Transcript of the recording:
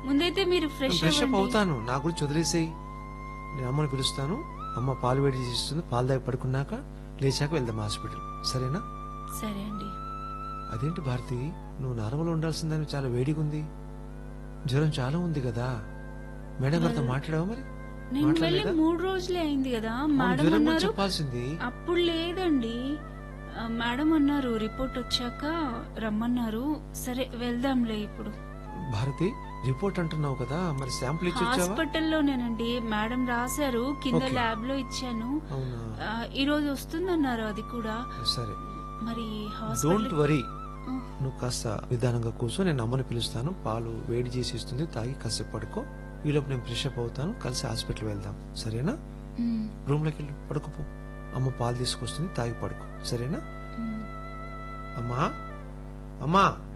ముందైతే మీరు fresh fresh up అవ్వండి అవుతాను నా గురించి వదిలేసేయి నేను అమ్మని పిలుస్తాను అమ్మ పాలు వేడి చేస్తుంది పాలు దాకా పడుకున్నాక లేచాక వెళ్దాం హాస్పిటల్ సరేనా సరే అండి అదేంటి భారతి నువ్వు నార్మల్ ఉండాల్సిందని చాలా వేడిగా ఉంది జ్వరం చాలా ఉంది కదా మేడం గారితో మాట్లాడావా మరి నేను వెళ్ళి మాట్లాడలేదా? మూడు రోజులే అయింది కదా అవును, మేడం జ్వరం గురించి అన్నారు చెప్పాల్సింది అప్పుడు లేదండి ఆ, మేడం అన్నారు రిపోర్ట్ వచ్చాక రమ్మన్నారు సరే వెళ్దాంలే ఇప్పుడు భారతి రిపోర్ట్ అంటున్నావు కదా మరి శాంపుల్ ఇచ్చి వచ్చావా హాస్పిటల్లోనేనండి మేడం రాశారు కింద Okay. ల్యాబ్ లో ఇచ్చాను అవునా ఆ, ఈ రోజు వస్తుందన్నారు అది కూడా సరే మరి డోంట్ హాస్పిటల్ వరీ ఆ. నువ్వు కాస్త విధానంగా కూర్చో నేను అమ్మని పిలుస్తాను పాలు వేడి చేసి ఇస్తుంది తాగి కాసేపు పడుకో ఈలోపు నేను ఫ్రెష్ అప్ అవుతాను కలిసి హాస్పిటల్ వెళ్దాం సరేనా ఉమ్, రూమ్ లోకి వెళ్ళి పడుకోపో అమ్మ పాలు తీసుకొస్తుంది తాగి పడుకో సరేనా ఉమ్. అమ్మా అమ్మా